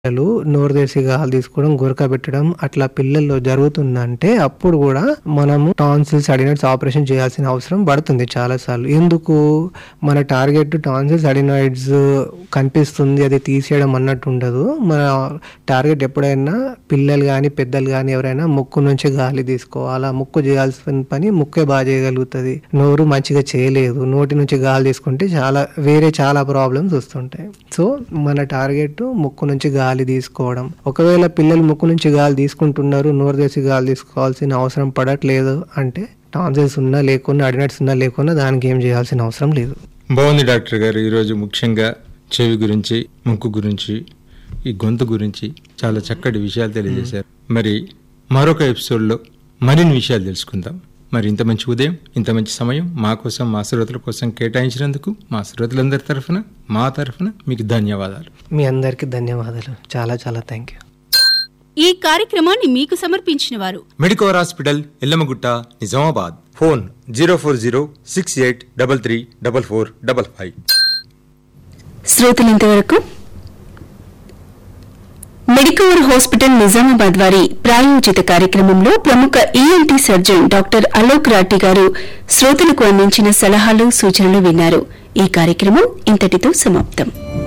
పిల్లలు నోరుదేసి గాలి తీసుకోవడం గురక పెట్టడం అట్లా పిల్లల్లో జరుగుతుందంటే అప్పుడు కూడా మనము టాన్సిల్స్ అడినైడ్స్ ఆపరేషన్ చేయాల్సిన అవసరం పడుతుంది చాలా సార్లు ఎందుకు మన టార్గెట్ టాన్సిల్స్ అడినాయిడ్స్ కనిపిస్తుంది అది తీసేయడం అన్నట్టు ఉండదు మన టార్గెట్ ఎప్పుడైనా పిల్లలు కానీ పెద్దలు కానీ ఎవరైనా ముక్కు నుంచి గాలి తీసుకోవాలా ముక్కు చేయాల్సిన పని ముక్కే బాగా చేయగలుగుతుంది నోరు మంచిగా చేయలేదు నోటి నుంచి గాలి తీసుకుంటే చాలా వేరే చాలా ప్రాబ్లమ్స్ వస్తుంటాయి సో మన టార్గెట్ ముక్కు నుంచి గాలి తీసుకోవడం ఒకవేళ పిల్లలు ముక్కు నుంచి గాలి తీసుకుంటున్నారు నోరు తెసి గాలి తీసుకోవాల్సిన అవసరం పడట్లేదు అంటే టాన్సిల్స్ ఉన్నా లేకున్నా అడినట్స్ ఉన్నా లేకున్నా దానికి ఏం చేయాల్సిన అవసరం లేదు బాగుంది డాక్టర్ గారు ఈరోజు ముఖ్యంగా చెవి గురించి ముక్కు గురించి ఈ గొంతు గురించి చాలా చక్కటి విషయాలు తెలియజేశారు మరి మరొక ఎపిసోడ్లో మరిన్ని విషయాలు తెలుసుకుందాం మరి ఇంత మంచి ఉదయం ఇంత మంచి సమయం మా కోసం మా శ్రోతల కోసం కేటాయించినందుకు మా శ్రోతలందరి తరఫున మా తరఫున మీకు ధన్యవాదాలు మీ అందరికీ ధన్యవాదాలు చాలా చాలా థ్యాంక్ యూ ఈ కార్యక్రమాన్ని మీకు సమర్పించిన వారు medicover hospital Yellammagutta Nizamabad phone zero four zero six eight double three double four double five శ్రోతలు ఇంతవరకు మెడికవర్ హాస్పిటల్ నిజామాబాద్ వారి ప్రాయోజిత కార్యక్రమంలో ప్రముఖ ENT surgeon doctor Alok Rathi గారు శ్రోతలకు అందించిన సలహాలు సూచనలు విన్నారు ఈ కార్యక్రమం ఇంతటితో సమాప్తం